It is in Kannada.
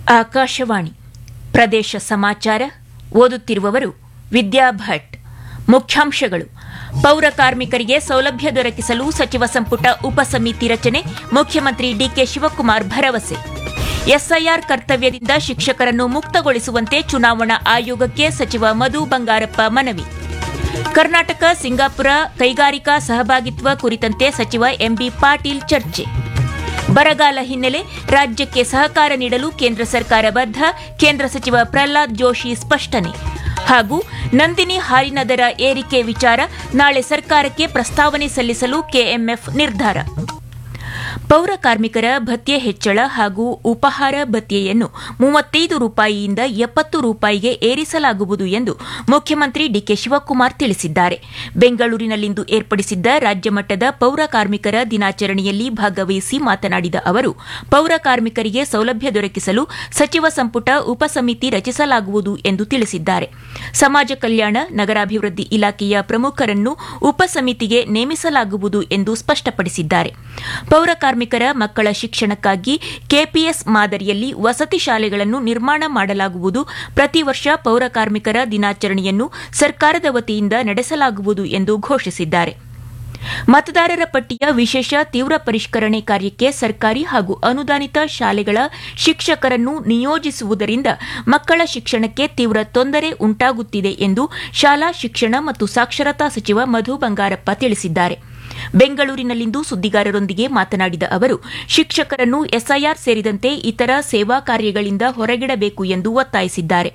ಆಕಾಶವಾಣಿ ಪ್ರದೇಶ ಸಮಾಚಾರ ಓದುತ್ತಿರುವವರು ವಿದ್ಯಾ ಭಟ್ ಮುಖ್ಯಾಂಶಗಳು ಪೌರ ಕಾರ್ಮಿಕರಿಗೆ ಸೌಲಭ್ಯ ದೊರಕಿಸಲು ಸಚಿವ ಸಂಪುಟ ಉಪಸಮಿತಿ ರಚನೆ ಮುಖ್ಯಮಂತ್ರಿ ಡಿಕೆ ಶಿವಕುಮಾರ್ ಭರವಸೆ ಎಸ್ಐಆರ್ ಕರ್ತವ್ಯದಿಂದ ಶಿಕ್ಷಕರನ್ನು ಮುಕ್ತಗೊಳಿಸುವಂತೆ ಚುನಾವಣಾ ಆಯೋಗಕ್ಕೆ ಸಚಿವ ಮಧು ಬಂಗಾರಪ್ಪ ಮನವಿ ಕರ್ನಾಟಕ ಸಿಂಗಾಪುರ ಕೈಗಾರಿಕಾ ಸಹಭಾಗಿತ್ವ ಕುರಿತಂತೆ ಸಚಿವ ಎಂಬಿ ಪಾಟೀಲ್ ಚರ್ಚೆ ಬರಗಾಲ ಹಿನ್ನೆಲೆ ರಾಜ್ಯಕ್ಕೆ ಸಹಕಾರ ನೀಡಲು ಕೇಂದ್ರ ಸರ್ಕಾರ ಬದ್ಧ ಕೇಂದ್ರ ಸಚಿವ ಪ್ರಹ್ಲಾದ್ ಜೋಶಿ ಸ್ಪಷ್ಟನೆ ಹಾಗೂ ನಂದಿನಿ ಹಾಲಿನ ದರ ಏರಿಕೆ ವಿಚಾರ ನಾಳೆ ಸರ್ಕಾರಕ್ಕೆ ಪ್ರಸ್ತಾವನೆ ಸಲ್ಲಿಸಲು ಕೆಎಂಎಫ್ ನಿರ್ಧಾರ ಪೌರ ಕಾರ್ಮಿಕರ ಭತ್ಯೆ ಹೆಚ್ಚಳ ಹಾಗೂ ಉಪಹಾರ ಭತ್ಯೆಯನ್ನು ಮೂವತ್ತೈದು ರೂಪಾಯಿಯಿಂದ ಎಪ್ಪತ್ತು ರೂಪಾಯಿಗೆ ಏರಿಸಲಾಗುವುದು ಎಂದು ಮುಖ್ಯಮಂತ್ರಿ ಡಿಕೆ ಶಿವಕುಮಾರ್ ತಿಳಿಸಿದ್ದಾರೆ ಬೆಂಗಳೂರಿನಲ್ಲಿಂದು ಏರ್ಪಡಿಸಿದ್ದ ರಾಜ್ಯಮಟ್ಟದ ಪೌರ ಕಾರ್ಮಿಕರ ದಿನಾಚರಣೆಯಲ್ಲಿ ಭಾಗವಹಿಸಿ ಮಾತನಾಡಿದ ಅವರು ಪೌರ ಕಾರ್ಮಿಕರಿಗೆ ಸೌಲಭ್ಯ ದೊರಕಿಸಲು ಸಚಿವ ಸಂಪುಟ ಉಪಸಮಿತಿ ರಚಿಸಲಾಗುವುದು ಎಂದು ತಿಳಿಸಿದ್ದಾರೆ ಸಮಾಜ ಕಲ್ಯಾಣ ನಗರಾಭಿವೃದ್ಧಿ ಇಲಾಖೆಯ ಪ್ರಮುಖರನ್ನು ಉಪಸಮಿತಿಗೆ ನೇಮಿಸಲಾಗುವುದು ಎಂದು ಸ್ಪಷ್ಟಪಡಿಸಿದ್ದಾರೆ ಪೌರ ಕಾರ್ಮಿಕರ ಮಕ್ಕಳ ಶಿಕ್ಷಣಕ್ಕಾಗಿ ಕೆಪಿಎಸ್ ಮಾದರಿಯಲ್ಲಿ ವಸತಿ ಶಾಲೆಗಳನ್ನು ನಿರ್ಮಾಣ ಮಾಡಲಾಗುವುದು ಪ್ರತಿ ವರ್ಷ ಪೌರ ಕಾರ್ಮಿಕರ ದಿನಾಚರಣೆಯನ್ನು ಸರ್ಕಾರದ ವತಿಯಿಂದ ನಡೆಸಲಾಗುವುದು ಎಂದು ಘೋಷಿಸಿದ್ದಾರೆ ಮತದಾರರ ಪಟ್ಟಿಯ ವಿಶೇಷ ತೀವ್ರ ಪರಿಷ್ಕರಣೆ ಕಾರ್ಯಕ್ಕೆ ಸರ್ಕಾರಿ ಹಾಗೂ ಅನುದಾನಿತ ಶಾಲೆಗಳ ಶಿಕ್ಷಕರನ್ನು ನಿಯೋಜಿಸುವುದರಿಂದ ಮಕ್ಕಳ ಶಿಕ್ಷಣಕ್ಕೆ ತೀವ್ರ ತೊಂದರೆ ಉಂಟಾಗುತ್ತಿದೆ ಎಂದು ಶಾಲಾ ಶಿಕ್ಷಣ ಮತ್ತು ಸಾಕ್ಷರತಾ ಸಚಿವ ಮಧು ಬಂಗಾರಪ್ಪ ತಿಳಿಸಿದ್ದಾರೆ ಬೆಂಗಳೂರಿನಲ್ಲಿಂದು ಸುದ್ದಿಗಾರರೊಂದಿಗೆ ಮಾತನಾಡಿದ ಅವರು ಶಿಕ್ಷಕರನ್ನು ಎಸ್ಐಆರ್ ಸೇರಿದಂತೆ ಇತರ ಸೇವಾ ಕಾರ್ಯಗಳಿಂದ ಹೊರಗಿಡಬೇಕು ಎಂದು ಒತ್ತಾಯಿಸಿದ್ದಾರೆ